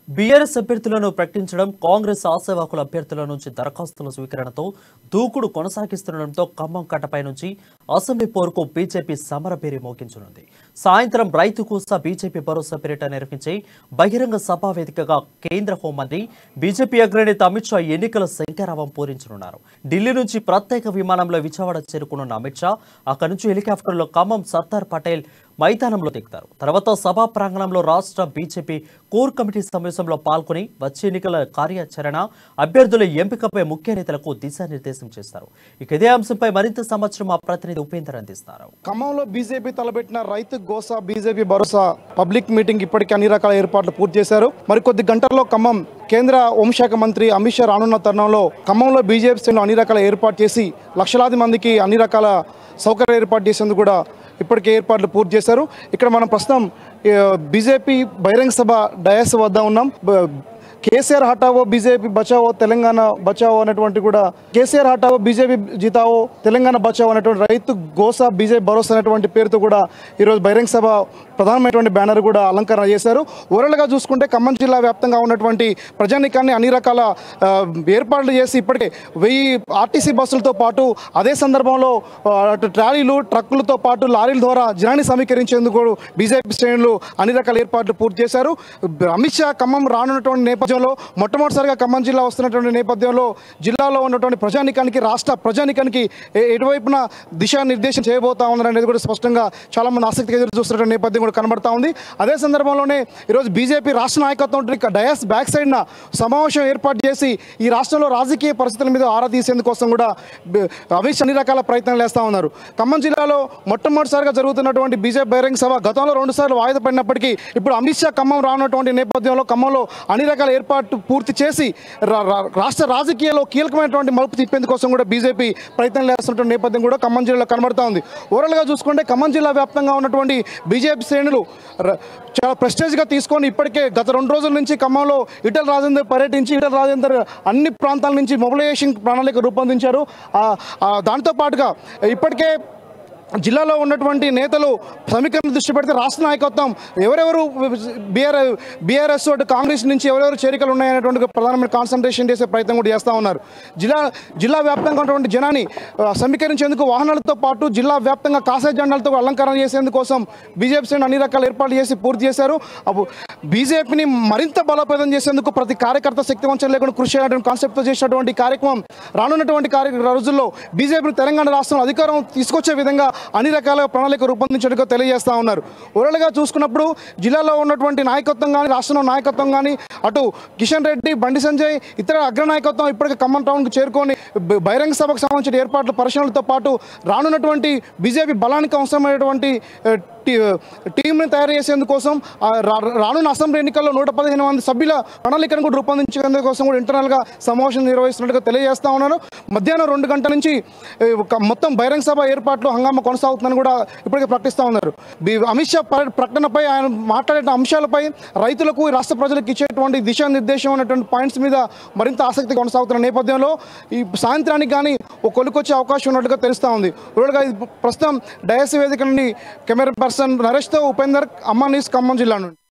BRS అభ్యర్థులను ప్రకటించడం కాంగ్రెస్ ఆశావాకుల అభ్యర్థుల నుంచి దరఖాస్తుల స్వీకరణతో దూకుడు కొనసాగిస్తుండటంతో ఖమ్మం కట్టపై నుంచి అసెంబ్లీ పోరుకు బీజేపీ సమరభేరి మోగించనుంది సాయంత్రం రైతు కూసా బీజేపీ భరోసా పేరిట నిర్వహించే బహిరంగ సభా వేదికగా కేంద్ర హోంమంత్రి బీజేపీ అగ్రనేత అమిత్ షా ఎన్నికల శంకరావం పూరించనున్నారు ఢిల్లీ నుంచి ప్రత్యేక విమానంలో విజయవాడ చేరుకున్న అమిత్ షా అక్కడి నుంచి హెలికాప్టర్లో ఖమ్మం సర్దార్ పటేల్ మైదానంలో దిగుతారు తర్వాత సభా ప్రాంగణంలో రాష్ట్ర బీజేపీ కోర్ కమిటీ సమావేశంలో పాల్గొని వచ్చే ఎన్నికల కార్యాచరణ అభ్యర్థుల ఎంపికపై ముఖ్య నేతలకు దిశానిర్దేశం చేస్తారు ఇక ఇదే అంశంపై మరింత సమాచారం మా ప్రతినిధి ఉపేందర్ అందిస్తారు ఖమ్మంలో బీజేపీ తలపెట్టిన రైతు గోసా బీజేపీ భరోసా పబ్లిక్ మీటింగ్ ఇప్పటికే అన్ని రకాల ఏర్పాట్లు పూర్తి చేశారు మరికొద్ది గంటల్లో ఖమ్మం కేంద్ర హోంశాఖ మంత్రి అమిత్ షా రానున్న తరుణంలో ఖమ్మంలో బీజేపీ శ్రేణులు అన్ని రకాల ఏర్పాటు చేసి లక్షలాది మందికి అన్ని రకాల సౌకర్యాలు ఏర్పాటు చేసేందుకు కూడా ఇప్పటికే ఏర్పాట్లు పూర్తి చేశారు ఇక్కడ మనం ప్రస్తుతం ఏ, బీజేపీ బహిరంగ సభ డయాస్ వద్ద ఉన్నాం బ- కేసీఆర్ హటావో బీజేపీ బచావో తెలంగాణ బచావో అనేటువంటి కూడా కేసీఆర్ హటావో బీజేపీ జీతావో తెలంగాణ బచావో అనేటువంటి రైతు గోసా బీజేపీ భరోసా అనేటువంటి పేరుతో కూడా ఈరోజు బహిరంగ సభ ప్రధానమైనటువంటి బ్యానర్ కూడా అలంకరణ చేశారు ఓవరాల్గా చూసుకుంటే ఖమ్మం జిల్లా వ్యాప్తంగా ఉన్నటువంటి ప్రజానికాన్ని అన్ని రకాల ఆ, ఏర్పాట్లు చేసి ఇప్పటికే వెయ్యి ఆర్టీసీ బస్సులతో పాటు అదే సందర్భంలో ఆ, అటు ట్రాలీలు ట్రక్కులతో పాటు లారీల ద్వారా జనాన్ని సమీకరించేందుకు బీజేపీ శ్రేణులు అన్ని రకాల ఏర్పాట్లు పూర్తి చేశారు అమిత్ షా ఖమ్మం రానున్నటువంటి నేపథ్యంలో మొట్టమొదటిసారిగా ఖమ్మం జిల్లా వస్తున్నటువంటి నేపథ్యంలో జిల్లాలో ఉన్నటువంటి ప్రజానికానికి రాష్ట్ర ప్రజానికానికి ఏ- ఎటువైపున దిశానిర్దేశం చేయబోతా ఉన్నారు అనేది కూడా స్పష్టంగా చాలా మంది ఆసక్తిగా ఎదురు చూస్తున్నటువంటి నేపథ్యం కూడా కనబడతా ఉంది అదే సందర్భంలోనే ఈరోజు బీజేపీ రాష్ట్ర నాయకత్వం డయాస్ బ్యాక్ సైడ్న సమావేశం ఏర్పాటు చేసి ఈ రాష్ట్రంలో రాజకీయ పరిస్థితుల మీద ఆరా తీసేందుకోసం కూడా బ- అమిత్ షా అన్ని రకాల ప్రయత్నాలు చేస్తూ ఉన్నారు ఖమ్మం జిల్లాలో మొట్టమొదటిసారిగా జరుగుతున్నటువంటి బీజేపీ బహిరంగ సభ గతంలో రెండు సార్లు వాయిదా పడినప్పటికీ ఇప్పుడు అమిత్ షా ఖమ్మం రానున్నటువంటి నేపథ్యంలో ఖమ్మంలో అన్ని రకాల ఏర్పాటు పూర్తి చేసి రా- రా- రాష్ట్ర రాజకీయాల్లో కీలకమైనటువంటి మలుపు తిప్పేందుకోసం కూడా బీజేపీ ప్రయత్నాలు చేస్తున్నటువంటి నేపథ్యం కూడా ఖమ్మం జిల్లాలో కనబడతా ఉంది ఓవరాల్గా చూసుకుంటే ఖమ్మం జిల్లా వ్యాప్తంగా ఉన్నటువంటి బీజేపీ శ్రేణులు ర- చాలా ప్రెస్టేజ్గా తీసుకొని ఇప్పటికే గత రెండు రోజుల నుంచి ఖమ్మంలో ఈటల రాజేందర్ పర్యటించి ఈటల రాజేందర్ అన్ని ప్రాంతాల నుంచి మొబిలైజేషన్ ప్రణాళిక రూపొందించారు ఆ- ఆ దాంతో పాటుగా ఇప్పటికే జిల్లాలో ఉన్నటువంటి నేతలు సమీకరణ దృష్టి పెడితే రాష్ట్ర నాయకత్వం ఎవరెవరు బీఆర్ బీఆర్ఎస్ అటు కాంగ్రెస్ నుంచి ఎవరెవరు చేరికలు ఉన్నాయనేటువంటి ప్రధానమైన కాన్సన్ట్రేషన్ చేసే ప్రయత్నం కూడా చేస్తూ ఉన్నారు జిల్లా జిల్లా వ్యాప్తంగా ఉన్నటువంటి జనాన్ని ఆ, సమీకరించేందుకు వాహనాలతో పాటు జిల్లా వ్యాప్తంగా కాషాయ జెండాలతో అలంకరణ చేసేందుకోసం బీజేపీ శ్రేణులు అన్ని రకాల ఏర్పాట్లు చేసి పూర్తి చేశారు అప్పుడు బీజేపీని మరింత బలోపేతం చేసేందుకు ప్రతి కార్యకర్త శక్తి వంచన లేకుండా కృషి చేయడానికి కాన్సెప్ట్తో చేసినటువంటి కార్యక్రమం రానున్నటువంటి కార్య రోజుల్లో బీజేపీ తెలంగాణ రాష్ట్రంలో అధికారం తీసుకొచ్చే విధంగా అన్ని రకాల ప్రణాళిక రూపొందించడానికి తెలియజేస్తా ఉన్నారు ఓవరాల్గా చూసుకున్నప్పుడు జిల్లాలో ఉన్నటువంటి నాయకత్వం కానీ రాష్ట్రంలో నాయకత్వం కానీ అటు కిషన్ రెడ్డి బండి సంజయ్ ఇతర అగ్ర నాయకత్వం ఇప్పటికే ఖమ్మం టౌన్కి చేరుకొని బ- బహిరంగ సభకు సంబంధించిన ఏర్పాట్ల పరిశీలనలతో పాటు రానున్నటువంటి బీజేపీ బలానికి అవసరమైనటువంటి ఆ, టీ- టీంని తయారు చేసేందుకోసం ఆ రా- రానున్న అసెంబ్లీ ఎన్నికల్లో నూట పదిహేను మంది సభ్యుల ప్రణాళికను కూడా రూపొందించేందుకోసం కూడా ఇంటర్నల్గా సమావేశం నిర్వహిస్తున్నట్టుగా తెలియజేస్తా ఉన్నాను మధ్యాహ్నం రెండు గంటల నుంచి ఏ, ఒక మొత్తం బహిరంగ సభ ఏర్పాట్లు హంగామా కొనసాగుతుందని కూడా ఇప్పటికే ప్రకటిస్తూ ఉన్నారు బి- అమిత్ షా పర్య- ప్రకటనపై ఆయన మాట్లాడే అంశాలపై రైతులకు ఈ రాష్ట్ర ప్రజలకు ఇచ్చేటువంటి దిశానిర్దేశం అనేటువంటి పాయింట్స్ మీద మరింత ఆసక్తి కొనసాగుతున్న నేపథ్యంలో ఈ సాయంత్రానికి కానీ ఒక కొలుకొచ్చే అవకాశం ఉన్నట్టుగా తెలుస్తూ ఉంది రోజుగా ఇది ప్రస్తుతం డయాస్ వేదిక నుండి కెమెరా పర్సన్ నరేష్తో ఉపేందర్ అమ్మ న్యూస్ ఖమ్మం జిల్లా నుండి